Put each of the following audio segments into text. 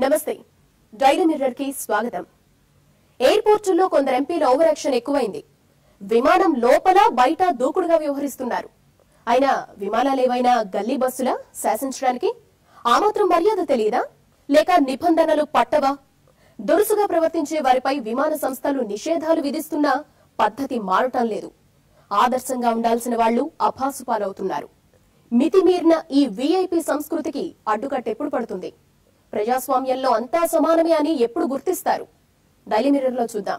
నమస్తే daily mirror కి స్వాగతం ఎయిర్పోర్టుల్లో కొందరు ఎంపీల ఓవర్ యాక్షన్ ఎక్కువైంది విమానం లోపల బయట దూకుడుగా వ్యవహరిస్తున్నారు అయినా విమానాలేవైనా గల్లీ బస్సులా శాసించడానికి ఆ మాత్రం మర్యాద తెలియదా లేక నిబంధనలు పట్టవా దురుసుగా ప్రవర్తించే వారిపై విమాన సంస్థలు నిషేధాలు విధిస్తున్నా పద్ధతి మారటం లేదు ఆదర్శంగా ఉండాల్సిన వాళ్లు అభాసు పాలవుతున్నారు మితిమీరిన ఈ వీఐపీ సంస్కృతికి అడ్డుకట్టెప్పుడు పడుతుంది ప్రజాస్వామ్యంలో అంతా సమానమే అని ఎప్పుడు గుర్తిస్తారు డైలీ మిర్రర్ లో చూద్దాం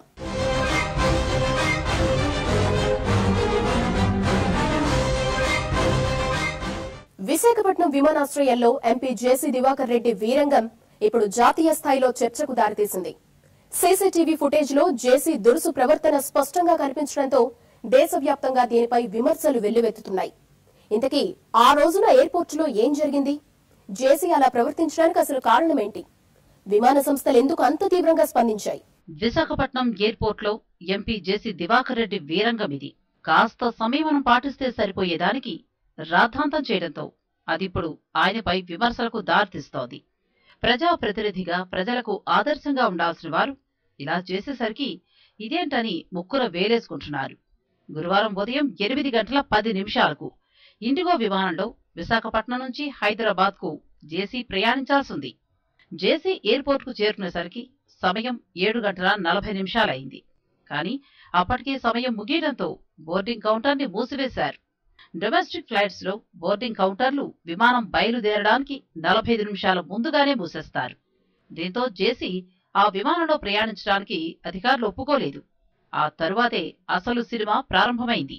విశాఖపట్నం విమానాశ్రయంలో ఎంపీ జేసీ దివాకర్ రెడ్డి వీరంగం ఇప్పుడు జాతీయ స్థాయిలో చర్చకు దారితీసింది సీసీటీవీ ఫుటేజ్ లో జేసీ దురుసు ప్రవర్తన స్పష్టంగా కనిపించడంతో దేశవ్యాప్తంగా దీనిపై విమర్శలు వెల్లువెత్తుతున్నాయి ఇంతకీ ఆ రోజున ఎయిర్పోర్టులో ఏం జరిగింది జేసీ అలా ప్రవర్తించడానికి అసలు కారణమేంటి విమాన సంస్థలు ఎందుకు అంత తీవ్రంగా స్పందించాయి విశాఖపట్నం ఎయిర్పోర్ట్ లో ఎంపీ జేసీ దివాకర్ రెడ్డి వీరంగం ఇది కాస్త సంయమనం పాటిస్తే సరిపోయేదానికి రాద్ధాంతం చేయడంతో అదిప్పుడు ఆయనపై విమర్శలకు దారితీస్తోంది ప్రజాప్రతినిధిగా ప్రజలకు ఆదర్శంగా ఉండాల్సిన వారు ఇలా చేసేసరికి ఇదేంటని ముక్కుర వేలేసుకుంటున్నారు గురువారం ఉదయం ఎనిమిది గంటల పది నిమిషాలకు ఇండిగో విమానంలో విశాఖపట్నం నుంచి హైదరాబాద్ కు జేసీ ప్రయాణించాల్సింది జేసీ ఎయిర్పోర్ట్ కు చేరుకునేసరికి సమయం ఏడు గంటల నలభై నిమిషాలైంది కానీ అప్పటికే సమయం ముగియడంతో బోర్డింగ్ కౌంటర్ని మూసివేశారు డొమెస్టిక్ ఫ్లైట్స్ లో బోర్డింగ్ కౌంటర్లు విమానం బయలుదేరడానికి నలభై ఐదు నిమిషాల ముందుగానే మూసేస్తారు దీంతో జేసీ ఆ విమానంలో ప్రయాణించడానికి అధికారులు ఒప్పుకోలేదు ఆ తరువాతే అసలు సినిమా ప్రారంభమైంది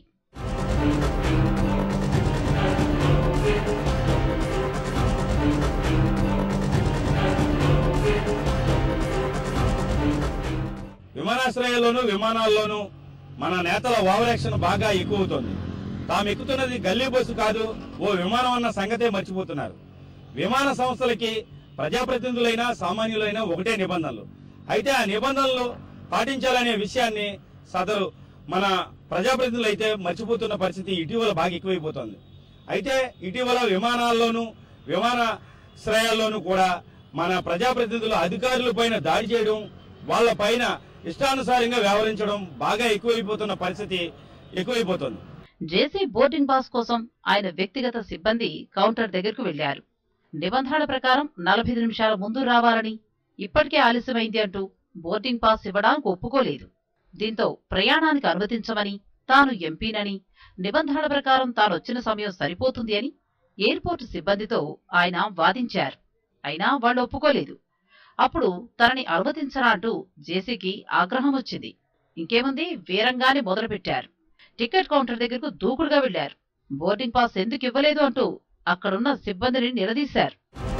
విమానాశ్రయాల్లోనూ విమానాల్లోనూ మన నేతల ఓవరాక్షన్ బాగా ఎక్కువవుతోంది తాము ఎక్కుతున్నది గల్లీ బస్సు కాదు ఓ విమానం అన్న సంగతే మర్చిపోతున్నారు విమాన సంస్థలకి ప్రజాప్రతినిధులైనా సామాన్యులైనా ఒకటే నిబంధనలు అయితే ఆ నిబంధనలు పాటించాలనే విషయాన్ని సదరు మన ప్రజాప్రతినిధులు అయితే మర్చిపోతున్న పరిస్థితి ఇటీవల బాగా ఎక్కువైపోతోంది అయితే ఇటీవల విమానాల్లోనూ విమానాశ్రయాల్లోనూ కూడా మన ప్రజాప్రతినిధులు అధికారుల పైన దాడి చేయడం వాళ్ళ పైన ఇష్టానుసారంగా వ్యవహరించడం బాగా ఎక్కువైపోతున్న పరిస్థితి ఎక్కువైపోతుంది జేసీ బోర్డింగ్ పాస్ కోసం ఆయన వ్యక్తిగత సిబ్బంది కౌంటర్ దగ్గరకు వెళ్లారు నిబంధనల ప్రకారం నలభై నిమిషాల ముందు రావాలని ఇప్పటికే ఆలస్యమైంది అంటూ బోర్డింగ్ పాస్ ఇవ్వడానికి ఒప్పుకోలేదు దీంతో ప్రయాణానికి అనుమతించమని తాను ఎంపీనని నిబంధనల ప్రకారం తానొచ్చిన సమయం సరిపోతుంది అని ఎయిర్పోర్టు సిబ్బందితో ఆయన వాదించారు అయినా వాళ్ళు ఒప్పుకోలేదు అప్పుడు తనని అనుమతించరా అంటూ జేసీకి ఆగ్రహం వచ్చింది ఇంకేముంది వీరంగానే మొదలుపెట్టారు టికెట్ కౌంటర్ దగ్గరకు దూకుడుగా వెళ్లారు బోర్డింగ్ పాస్ ఎందుకు ఇవ్వలేదు అంటూ అక్కడున్న సిబ్బందిని నిలదీశారు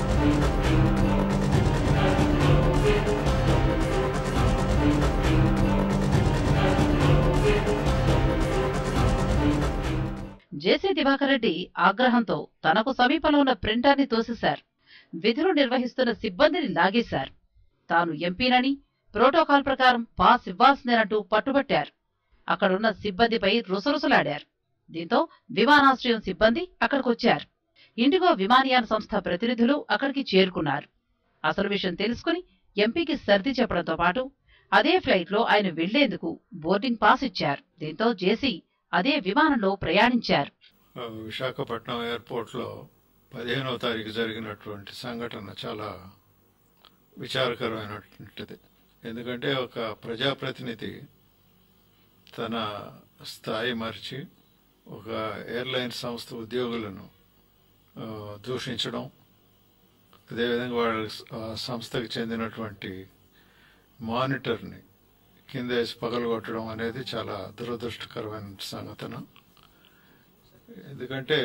జేసీ దివాకర్ రెడ్డి ఆగ్రహంతో తనకు సమీపంలో ఉన్న ప్రింటర్ని తోసేశారు విధులు నిర్వహిస్తున్న సిబ్బందిని లాగేశారు తాను ఎంపీనని ప్రోటోకాల్ ప్రకారం పాస్ ఇవ్వాల్సిందేనంటూ పట్టుబట్టారు అక్కడున్న సిబ్బందిపై రుసరుసలాడారు దీంతో విమానాశ్రయం సిబ్బంది అక్కడికొచ్చారు ఇండిగో విమానయాన సంస్థ ప్రతినిధులు అక్కడికి చేరుకున్నారు అసలు విషయం తెలుసుకుని ఎంపీకి సర్ది చెప్పడంతో పాటు అదే ఫ్లైట్లో ఆయన వెళ్లేందుకు బోర్డింగ్ పాస్ ఇచ్చారు దీంతో జేసీ అదే విమానంలో ప్రయాణించారు ఆ, విశాఖపట్నం ఎయిర్పోర్ట్లో పదిహేనవ తారీఖు జరిగినటువంటి సంఘటన చాలా విచారకరమైనటువంటిది ఎందుకంటే ఒక ప్రజాప్రతినిధి తన స్థాయి మరిచి ఒక ఎయిర్లైన్ సంస్థ ఉద్యోగులను ఆ, దూషించడం అదేవిధంగా వాళ్ళ స- ఆ సంస్థకు చెందినటువంటి మానిటర్ని కింద వేసి పగలగొట్టడం అనేది చాలా దురదృష్టకరమైన సంఘటన ఎందుకంటే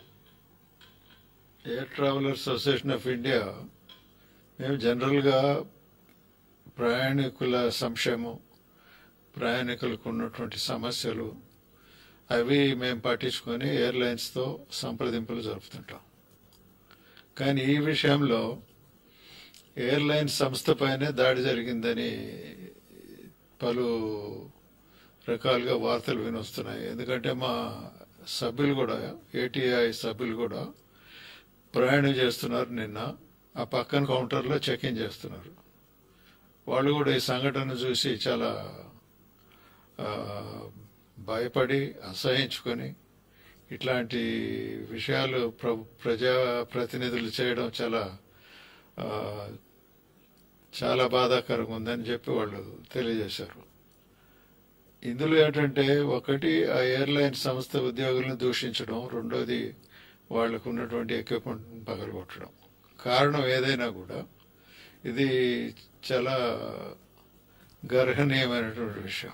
air travellers association of India మేము జనరల్గా ప్రయాణికుల సంక్షేమం ప్రయాణికులకు ఉన్నటువంటి సమస్యలు అవి మేము పట్టించుకొని ఎయిర్లైన్స్తో సంప్రదింపులు జరుపుతుంటాం కానీ ఈ విషయంలో ఎయిర్లైన్ సంస్థపైనే దాడి జరిగిందని పలు రకాలుగా వార్తలు వినొస్తున్నాయి ఎందుకంటే మా సభ్యులు కూడా ఏటీఐ సభ్యులు కూడా ప్రయాణం చేస్తున్నారు నిన్న ఆ పక్కన కౌంటర్లో చెక్ ఇన్ చేస్తున్నారు వాళ్ళు కూడా ఈ సంఘటన చూసి చాలా ఆ, భయపడి అసహించుకొని ఇట్లాంటి విషయాలు ప్ర ప్రజా ప్రతినిధులు చేయడం చాలా ఆ, చాలా బాధాకరంగా ఉందని చెప్పి వాళ్ళు తెలియజేశారు ఇందులో ఏంటంటే ఒకటి ఆ ఎయిర్లైన్ సంస్థ ఉద్యోగులను దూషించడం రెండోది వాళ్ళకు ఉన్నటువంటి ఎక్విప్మెంట్ పగలగొట్టడం కారణం ఏదైనా కూడా ఇది చాలా గర్హనీయమైనటువంటి విషయం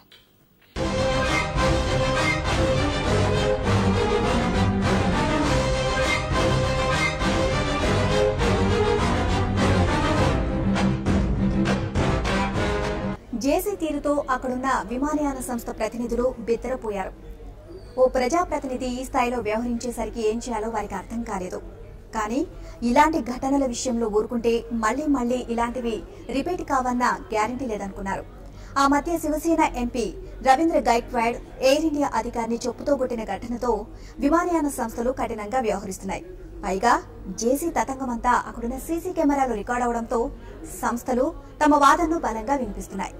జేసీ తీరుతో అక్కడున్న విమానయాన సంస్థ ప్రతినిధులు బిత్తరపోయారు ఓ ప్రజాప్రతినిధి ఈ స్థాయిలో వ్యవహరించేసరికి ఏం చేయాలో వారికి అర్థం కాలేదు కానీ ఇలాంటి ఘటనల విషయంలో ఊరుకుంటే మళ్లీ మళ్లీ ఇలాంటివి రిపీట్ కావన్న గ్యారంటీ లేదనుకున్నారు ఆ మధ్య Shiv Sena MP Ravindra Gaikwad air India అధికారిని చెప్పుతో కొట్టిన ఘటనతో విమానయాన సంస్థలు కఠినంగా వ్యవహరిస్తున్నాయి పైగా జేసీ తతంగమంతా అక్కడున్న సీసీ కెమెరాలు రికార్డ్ అవడంతో సంస్థలు తమ వాదనను బలంగా వినిపిస్తున్నాయి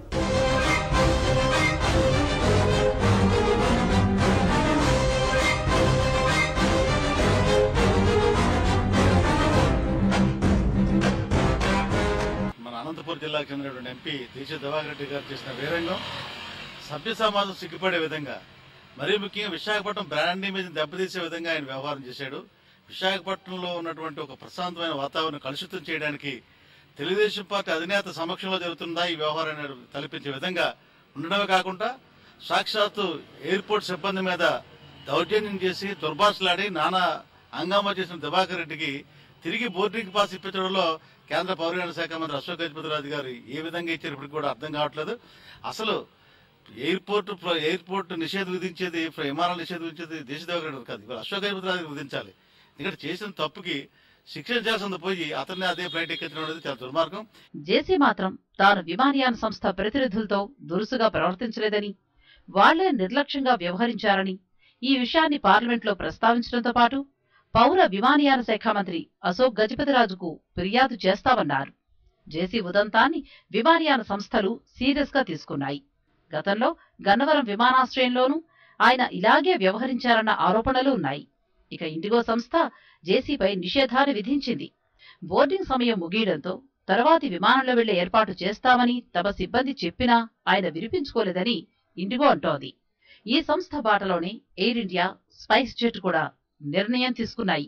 మన అనంతపురం జిల్లాకు చెందినటువంటి ఎంపీ దేశ దివాకర్ రెడ్డి గారు చేసిన వీరంగం సభ్య సమాజం సిగ్గుపడే విధంగా మరీ ముఖ్యంగా విశాఖపట్నం బ్రాండ్ ఇమేజ్ దెబ్బతీసే విధంగా ఆయన వ్యవహారం చేశాడు విశాఖపట్నంలో ఉన్నటువంటి ఒక ప్రశాంతమైన వాతావరణం కలుషితం చేయడానికి తెలుగుదేశం పార్టీ అధినేత సమక్షంలో జరుగుతుందా ఈ వ్యవహారాన్ని తలపించే విధంగా ఉండడమే కాకుండా సాక్షాత్తు ఎయిర్పోర్ట్ సిబ్బంది మీద దౌర్జన్యం చేసి దుర్భాషలాడి నానా హంగామా చేసిన దివాకర్ రెడ్డికి తిరిగి బోర్డింగ్ పాస్ ఇప్పించడంలో కేంద్ర పౌరయాన శాఖ మంత్రి అశోక్ గజపతిరాజు గారు ఏ విధంగా ఇచ్చారు ఇప్పటికి కూడా అర్థం కావట్లేదు అసలు ఎయిర్పోర్ట్ ప్ర- ఎయిర్పోర్ట్ నిషేధం విధించేది ప్ర- విమానాల నిషేధం విధించేది దేశ దేవగడ కాదు ఇవాళ అశోక్ గజపతిరాజు గారు విధించాలి ఎందుకంటే చేసిన తప్పుకి శిక్షించాల్సింది పోయి అతన్ని అదే ఫ్లైట్ ఎక్కించడం అనేది చాలా దుర్మార్గం జేసీ మాత్రం తాను విమానయాన సంస్థ ప్రతినిధులతో దురుసుగా ప్రవర్తించలేదని వాళ్లే నిర్లక్ష్యంగా వ్యవహరించారని ఈ విషయాన్ని పార్లమెంట్లో ప్రస్తావించడంతో పాటు పౌర విమానయాన శాఖ మంత్రి అశోక్ గజపతిరాజుకు ఫిర్యాదు చేస్తామన్నారు జేసీ ఉదంతాన్ని విమానయాన సంస్థలు సీరియస్ గా తీసుకున్నాయి గతంలో గన్నవరం విమానాశ్రయంలోనూ ఆయన ఇలాగే వ్యవహరించారన్న ఆరోపణలు ఉన్నాయి ఇక ఇండిగో సంస్థ జేసీపై నిషేధాన్ని విధించింది బోర్డింగ్ సమయం ముగియడంతో తర్వాతి విమానంలో వెళ్లే ఏర్పాటు చేస్తామని తమ సిబ్బంది చెప్పినా ఆయన వినిపించుకోలేదని ఇండిగో అంటోంది ఈ సంస్థ బాటలోనే ఎయిర్ ఇండియా స్పైస్ జెట్ కూడా నిర్ణయం తీసుకున్నాయి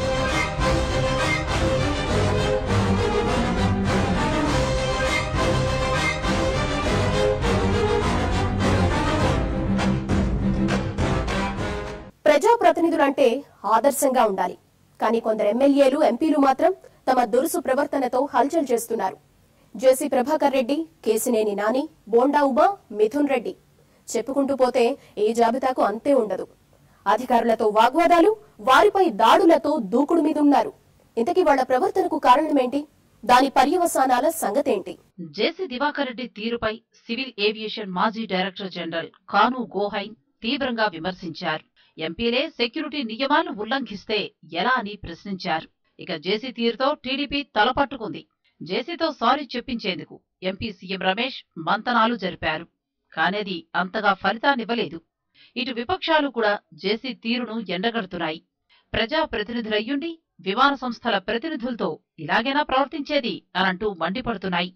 ప్రజాప్రతినిధులంటే ఆదర్శంగా ఉండాలి కానీ కొందరు ఎమ్మెల్యేలు ఎంపీలు మాత్రం తమ దురుసు ప్రవర్తనతో హల్చల్ చేస్తున్నారు జేసీ ప్రభాకర్ రెడ్డి కేసినేని నాని బోండా ఉమా మిథున్ రెడ్డి చెప్పుకుంటూ పోతే ఈ జాబితాకు అంతే ఉండదు అధికారులతో వాగ్వాదాలు వారిపై దాడులతో దూకుడు మీదున్నారు ఇంతకీ వాళ్ల ప్రవర్తనకు కారణమేంటి దాని పర్యవసానాల సంగతేంటి జేసీ దివాకర్ రెడ్డి తీరుపై సివిల్ ఏవియేషన్ మాజీ డైరెక్టర్ జనరల్ కాను గోహైన్ తీవ్రంగా విమర్శించారు ఎంపీలే సెక్యూరిటీ నియమాలు ఉల్లంఘిస్తే ఎలా అని ప్రశ్నించారు ఇక జేసీ తీరుతో టీడీపీ తలపట్టుకుంది జేసీతో సారీ చెప్పించేందుకు ఎంపీ సీఎం రమేష్ మంతనాలు జరిపారు కానేది అంతగా ఫలితాన్నివ్వలేదు ఇటు విపక్షాలు కూడా జేసీ తీరును ఎండగడుతున్నాయి ప్రజా ప్రతినిధులయ్యుండి విమాన సంస్థల ప్రతినిధులతో ఇలాగైనా ప్రవర్తించేది అనంటూ మండిపడుతున్నాయి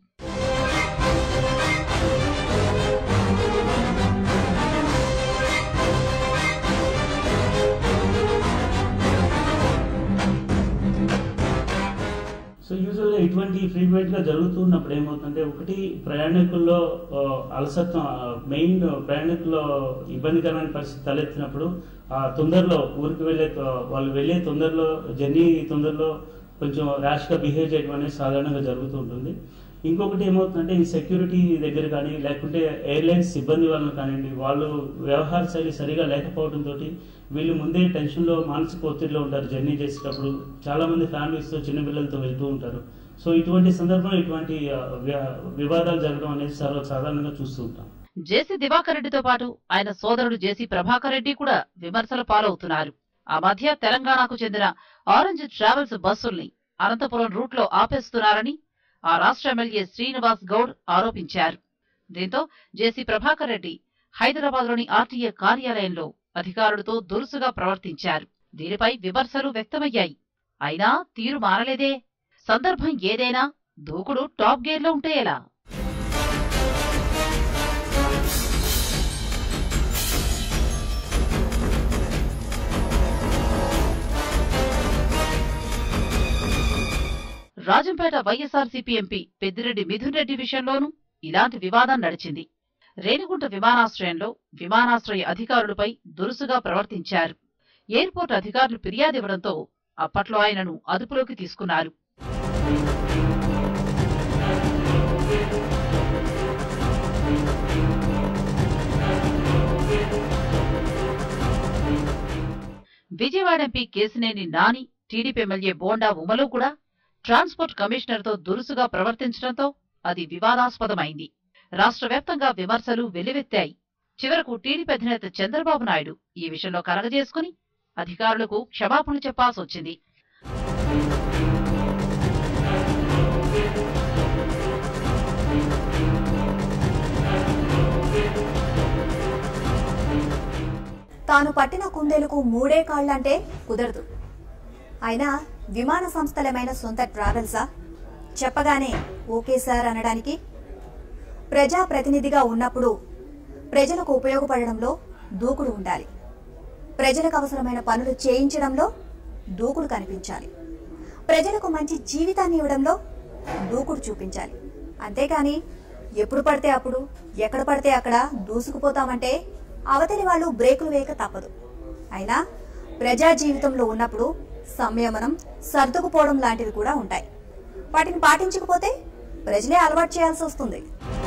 సో యూజువల్గా ఇటువంటి ఫ్రీక్వెంట్ గా జరుగుతున్నప్పుడు ఏమవుతుందంటే ఒకటి ప్రయాణికుల్లో ఆ, అలసత్వం మెయిన్ ప్రయాణికుల్లో ఇబ్బందికరమైన పరిస్థితి తలెత్తినప్పుడు ఆ తొందరలో ఊరికి వెళ్ళే త- వాళ్ళు వెళ్ళే తొందరలో జర్నీ తొందరలో కొంచెం ర్యాష్ గా బిహేవ్ చేయడం అనేది సాధారణంగా జరుగుతూ ఉంటుంది ఇంకొకటి ఏమవుతుందంటే ఈ సెక్యూరిటీ దగ్గర కానీ లేకుంటే ఎయిర్లైన్స్ సిబ్బంది వలన కానివ్వండి వాళ్ళు వ్యవహార శైలి సరిగా లేకపోవడంతో వీళ్ళు ముందే టెన్షన్లో మానసిక ఒత్తిడిలో ఉంటారు జర్నీ చేసేటప్పుడు చాలా మంది ఫ్యామిలీస్తో చిన్న పిల్లలతో వెళ్తూ ఉంటారు సో ఇటువంటి సందర్భంలో ఇటువంటి ఆ, వ్య- వివాదాలు జరగడం అనేది సర్వ సాధారణంగా చూస్తూ ఉంటాం జేసీ దివాకర్ రెడ్డితో పాటు ఆయన సోదరుడు జేసీ ప్రభాకర్ రెడ్డి కూడా విమర్శల పాలవుతున్నారు ఆ మధ్య తెలంగాణకు చెందిన ఆరెంజ్ ట్రావెల్స్ బస్సుల్ని అనంతపురం రూట్లో ఆపేస్తున్నారని ఆ రాష్ట్ర ఎమ్మెల్యే శ్రీనివాస్ గౌడ్ ఆరోపించారు దీంతో జేసీ ప్రభాకర్ రెడ్డి హైదరాబాద్లోని ఆర్టీఏ కార్యాలయంలో అధికారులతో దురుసుగా ప్రవర్తించారు దీనిపై విమర్శలు వ్యక్తమయ్యాయి అయినా తీరు మారలేదే సందర్భం ఏదైనా దూకుడు టాప్ గేర్లో ఉంటే ఎలా రాజంపేట వైఎస్ఆర్సీపీ ఎంపీ పెద్దిరెడ్డి మిథున్ రెడ్డి విషయంలోనూ ఇలాంటి వివాదం నడిచింది రేణిగుంట విమానాశ్రయంలో విమానాశ్రయ అధికారులపై దురుసుగా ప్రవర్తించారు ఎయిర్పోర్ట్ అధికారులు ఫిర్యాదివ్వడంతో అప్పట్లో ఆయనను అదుపులోకి తీసుకున్నారు Vijayawada MP Kesineni Nani TDP MLA Bonda ఉమలు కూడా ట్రాన్స్పోర్ట్ కమిషనర్తో దురుసుగా ప్రవర్తించడంతో అది వివాదాస్పదమైంది రాష్ట్ర వ్యాప్తంగా విమర్శలు వెల్లువెత్తాయి చివరకు టీడీపీ అధినేత చంద్రబాబు నాయుడు ఈ విషయంలో కలగజేసుకుని అధికారులకు క్షమాపణలు చెప్పాల్సి వచ్చింది తాను పట్టిన కుందేలుకు మూడే కాళ్ళంటే కుదరదు అయినా విమాన సంస్థలమైన సొంత ట్రావెల్సా చెప్పగానే ఓకే సార్ అనడానికి ప్రజా ప్రతినిధిగా ఉన్నప్పుడు ప్రజలకు ఉపయోగపడడంలో దూకుడు ఉండాలి ప్రజలకు అవసరమైన పనులు చేయించడంలో దూకుడు కనిపించాలి ప్రజలకు మంచి జీవితాన్ని ఇవ్వడంలో దూకుడు చూపించాలి అంతేగాని ఎప్పుడు పడితే అప్పుడు ఎక్కడ పడితే అక్కడ దూసుకుపోతామంటే అవతలి వాళ్ళు బ్రేకులు వేయక తప్పదు అయినా ప్రజా జీవితంలో ఉన్నప్పుడు సంయమనం సర్దుకుపోవడం లాంటివి కూడా ఉంటాయి వాటిని పాటించకపోతే ప్రజలే అలవాటు చేయాల్సి వస్తుంది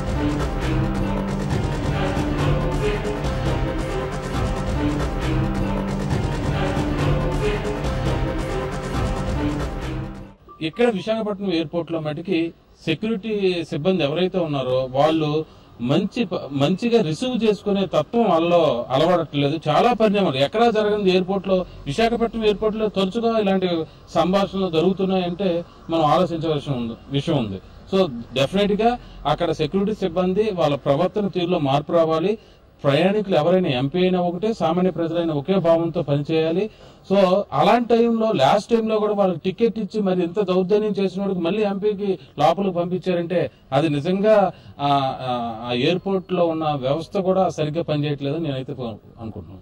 ఇక్కడ విశాఖపట్నం ఎయిర్పోర్ట్ లో మటుకి సెక్యూరిటీ సిబ్బంది ఎవరైతే ఉన్నారో వాళ్ళు మంచి ప- మంచిగా రిసీవ్ చేసుకునే తత్వం వాళ్ళలో అలవాడట్లేదు చాలా పరిణామాలు ఎక్కడా జరగని ఎయిర్పోర్ట్ లో విశాఖపట్నం ఎయిర్పోర్ట్ లో తరచుగా ఇలాంటి సంభాషణలు జరుగుతున్నాయంటే మనం ఆలోచించవలసిన ఉంది- విషయం ఉంది సో డెఫినెట్ గా అక్కడ సెక్యూరిటీ సిబ్బంది వాళ్ళ ప్రవర్తన తీరులో మార్పు రావాలి ప్రయాణికులు ఎవరైనా ఎంపీ అయినా ఒకటే సామాన్య ప్రజలైనా ఒకే భావంతో పనిచేయాలి సో అలాంటి టైంలో లాస్ట్ టైంలో కూడా వాళ్ళకి టికెట్ ఇచ్చి మరి ఇంత దౌర్జన్యం చేసిన వాడికి మళ్ళీ ఎంపీకి లోపలికి పంపించారంటే అది నిజంగా ఆ, ఆ, ఆ ఎయిర్పోర్ట్ లో ఉన్న వ్యవస్థ కూడా సరిగ్గా పనిచేయట్లేదు నేనైతే అనుకుంటున్నాను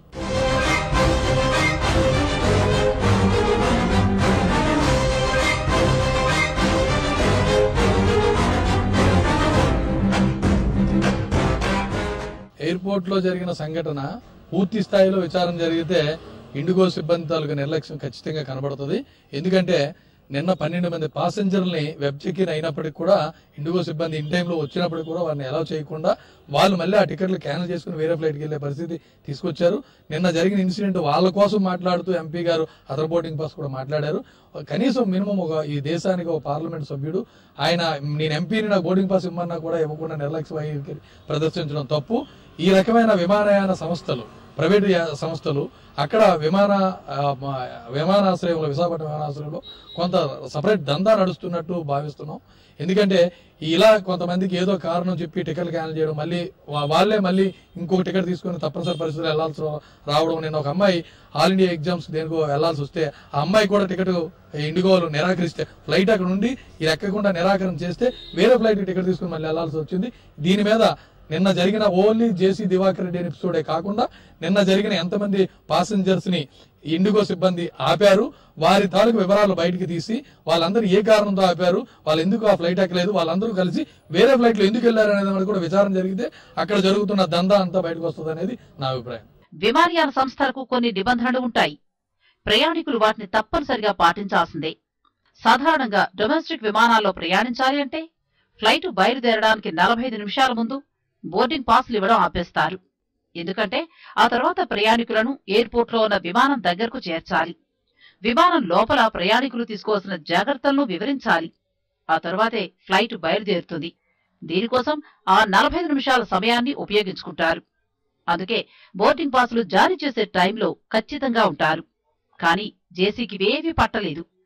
ఎయిర్పోర్ట్ లో జరిగిన సంఘటన పూర్తి స్థాయిలో విచారణ జరిగితే ఇండిగో సిబ్బంది తాలూకు నిర్లక్ష్యం ఖచ్చితంగా కనబడుతుంది ఎందుకంటే నిన్న పన్నెండు మంది పాసెంజర్లని వెబ్ చెక్ ఇన్ అయినప్పటికీ కూడా ఇండిగో సిబ్బంది ఇన్ టైంలో వచ్చినప్పటికి కూడా వారిని అలౌ చేయకుండా వాళ్ళు మళ్ళీ ఆ టికెట్లు క్యాన్సిల్ చేసుకుని వేరే ఫ్లైట్కి వెళ్లే పరిస్థితి తీసుకొచ్చారు నిన్న జరిగిన ఇన్సిడెంట్ వాళ్ళ కోసం మాట్లాడుతూ ఎంపీ గారు అదర్ బోర్డింగ్ పాస్ కూడా మాట్లాడారు కనీసం మినిమం ఒక ఈ దేశానికి ఒక పార్లమెంట్ సభ్యుడు ఆయన నేను ఎంపీని నాకు బోర్డింగ్ పాస్ ఇమ్మన్నా కూడా ఇవ్వకుండా నిర్లక్ష్య వైఖరి ప్రదర్శించడం తప్పు ఈ రకమైన విమానయాన సంస్థలు ప్రైవేట్ యా- సంస్థలు అక్కడ విమాన ఆ, మ- విమానాశ్రయంలో విశాఖపట్నం విమానాశ్రయంలో కొంత సపరేట్ దందా నడుస్తున్నట్టు భావిస్తున్నాం ఎందుకంటే ఇలా కొంతమందికి ఏదో కారణం చెప్పి టికెట్లు క్యాన్సిల్ చేయడం మళ్ళీ వా- వాళ్ళే మళ్ళీ ఇంకొక టికెట్ తీసుకుని తప్పనిసరి పరిస్థితులు వెళ్లాల్సి రావడం నేను ఒక అమ్మాయి ఆల్ ఇండియా ఎగ్జామ్స్ దేనికో వెళ్లాల్సి వస్తే ఆ అమ్మాయి కూడా టికెట్ ఇండిగోలు నిరాకరిస్తే ఫ్లైట్ అక్కడ నుండి ఇది ఎక్కకుండా నిరాకరణ చేస్తే వేరే ఫ్లైట్ టికెట్ తీసుకుని మళ్ళీ వెళ్లాల్సి వచ్చింది దీని మీద నిన్న జరిగిన ఓన్లీ జేసీ దివాకర్ రెడ్డి ఎపిసోడే కాకుండా నిన్న జరిగిన ఎంతమంది పాసెంజర్స్ ని ఇండిగో సిబ్బంది ఆపారు వారి తాలూకు వివరాలు బయటికి తీసి వాళ్ళందరూ ఏ కారణంతో ఆపారు వాళ్ళు ఎందుకు ఆ ఫ్లైట్ ఎక్కలేదు వాళ్ళందరూ కలిసి వేరే ఫ్లైట్ లో ఎందుకు వెళ్లారు అనేది మనకు కూడా విచారణ జరిగితే అక్కడ జరుగుతున్న దందా అంతా బయటకు వస్తుంది అనేది నా అభిప్రాయం విమానయాన సంస్థలకు కొన్ని నిబంధనలు ఉంటాయి ప్రయాణికులు వాటిని తప్పనిసరిగా పాటించాల్సిందే సాధారణంగా డొమెస్టిక్ విమానాల్లో ప్రయాణించాలి అంటే ఫ్లైట్ బయలుదేరడానికి నలభై ఐదు నిమిషాల ముందు బోర్డింగ్ పాస్లు ఇవ్వడం ఆపేస్తారు ఎందుకంటే ఆ తర్వాత ప్రయాణికులను ఎయిర్పోర్ట్లో ఉన్న విమానం దగ్గరకు చేర్చాలి విమానం లోపల ప్రయాణికులు తీసుకోవాల్సిన జాగ్రత్తలను వివరించాలి ఆ తర్వాతే ఫ్లైట్ బయలుదేరుతుంది దీనికోసం ఆ నలభై ఐదు నిమిషాల సమయాన్ని ఉపయోగించుకుంటారు అందుకే బోర్డింగ్ పాసులు జారీ చేసే టైంలో ఖచ్చితంగా ఉంటారు కానీ జేసీకి ఇవేవీ పట్టలేదు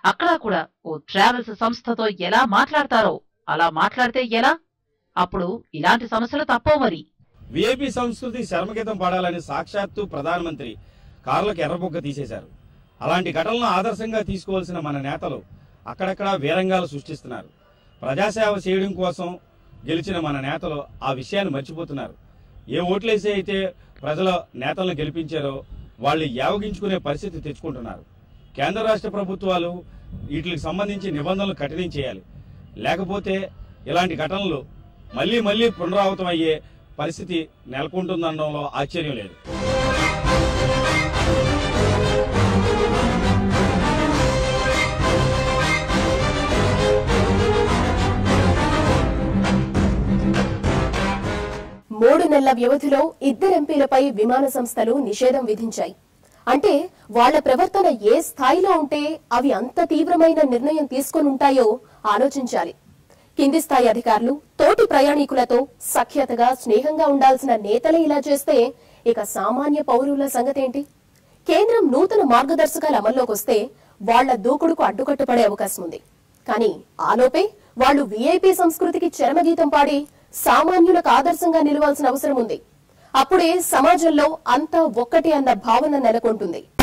అక్కడ కూడా ఓ ట్రావెల్స్ సంస్థతో ఎలా మాట్లాడతారో అలా మాట్లాడితే ఎలా అప్పుడు ఇలాంటి సమస్యలు తప్పవు మరి విఐపి సంస్కృతి శర్మగీతం పాడాలని సాక్షాత్తు ప్రధానమంత్రి కార్లకు ఎర్రబొగ్గ తీసేశారు అలాంటి ఘటనలను ఆదర్శంగా తీసుకోవాల్సిన మన నేతలు అక్కడక్కడ వీరంగాలు సృష్టిస్తున్నారు ప్రజాసేవ చేయడం కోసం గెలిచిన మన నేతలు ఆ విషయాన్ని మర్చిపోతున్నారు ఏ ఓట్లేసి అయితే ప్రజల నేతలను గెలిపించారో వాళ్ళు యావగించుకునే పరిస్థితి తెచ్చుకుంటున్నారు కేంద్ర రాష్ట్ర ప్రభుత్వాలు వీటికి సంబంధించి నిబంధనలు కఠినం చేయాలి లేకపోతే ఇలాంటి ఘటనలు మళ్ళీ మళ్ళీ పునరావృతం అయ్యే పరిస్థితి నెలకొంటుందనడంలో ఆశ్చర్యం లేదు మూడు నెలల వ్యవధిలో ఇద్దరు ఎంపీలపై విమాన సంస్థలు నిషేధం విధించాయి అంటే వాళ్ళ ప్రవర్తన ఏ స్థాయిలో ఉంటే అవి అంత తీవ్రమైన నిర్ణయం తీసుకొని ఉంటాయో ఆలోచించాలి కింది స్థాయి అధికారులు తోటి ప్రయాణికులతో సఖ్యతగా స్నేహంగా ఉండాల్సిన నేతలే ఇలా చేస్తే ఇక సామాన్య పౌరుల సంగతేంటి కేంద్రం నూతన మార్గదర్శకాలు అమల్లోకి వస్తే వాళ్ల దూకుడుకు అడ్డుకట్టుపడే అవకాశం ఉంది కానీ ఆలోపే వాళ్ళు వీఐపీ సంస్కృతికి చరమగీతం పాడి సామాన్యులకు ఆదర్శంగా నిలవాల్సిన అవసరం ఉంది అప్పుడే సమాజంలో అంతా ఒక్కటి అన్న భావన నెలకొంటుంది